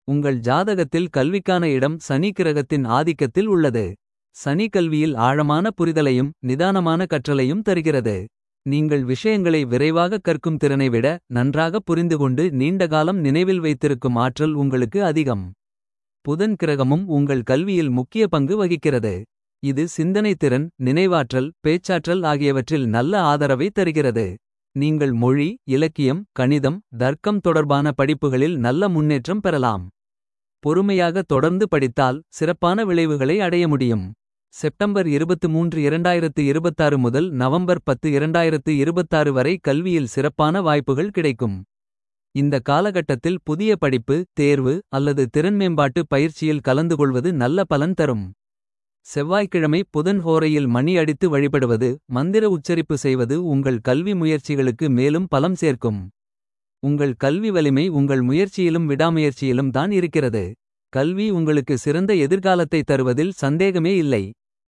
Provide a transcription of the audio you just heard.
உங்கள் ஜாதகத்தில் கல்விக்கான இடம் சனி கிரகத்தின் ஆதிக்கத்தில் உள்ளது. சனி கல்வியில் ஆழமான புரிதலையும் நிதானமான கற்றலையும் தருகிறது. நீங்கள் விஷயங்களை விரைவாக கற்கும் திறனை விட நன்றாக புரிந்துகொண்டு நீண்டகாலம் நினைவில் வைத்திருக்கும் ஆற்றல் உங்களுக்கு அதிகம். புதன் கிரகமும் உங்கள் கல்வியில் முக்கிய பங்கு வகிக்கிறது. இது சிந்தனை திறன் நினைவாற்றல் பேச்சாற்றல் ஆகியவற்றில் நல்ல ஆதரவை தருகிறது. நீங்கள் மொழி இலக்கியம் கணிதம் தர்க்கம் தொடர்பான படிப்புகளில் நல்ல முன்னேற்றம் பெறலாம். பொறுமையாக தொடர்ந்து படித்தால் சிறப்பான விளைவுகளை அடைய முடியும். செப்டம்பர் 23 2026 முதல் நவம்பர் 10 2026 வரை கல்வியில் சிறப்பான வாய்ப்புகள் கிடைக்கும். இந்த காலகட்டத்தில் புதிய படிப்பு தேர்வு அல்லது திறன்மேம்பாட்டு பயிற்சியில் கலந்து கொள்வது நல்ல பலன் தரும். செவ்வாய்க்கிழமை புதன் ஹோரையில் மணி அடித்து வழிபடுவது மந்திர உச்சரிப்பு செய்வது உங்கள் கல்வி முயற்சிகளுக்கு மேலும் பலம் சேர்க்கும். உங்கள் கல்வி வலிமை உங்கள் முயற்சியிலும் விடாமுயற்சியிலும் தான் இருக்கிறது. கல்வி உங்களுக்கு சிறந்த எதிர்காலத்தை தருவதில் சந்தேகமே இல்லை.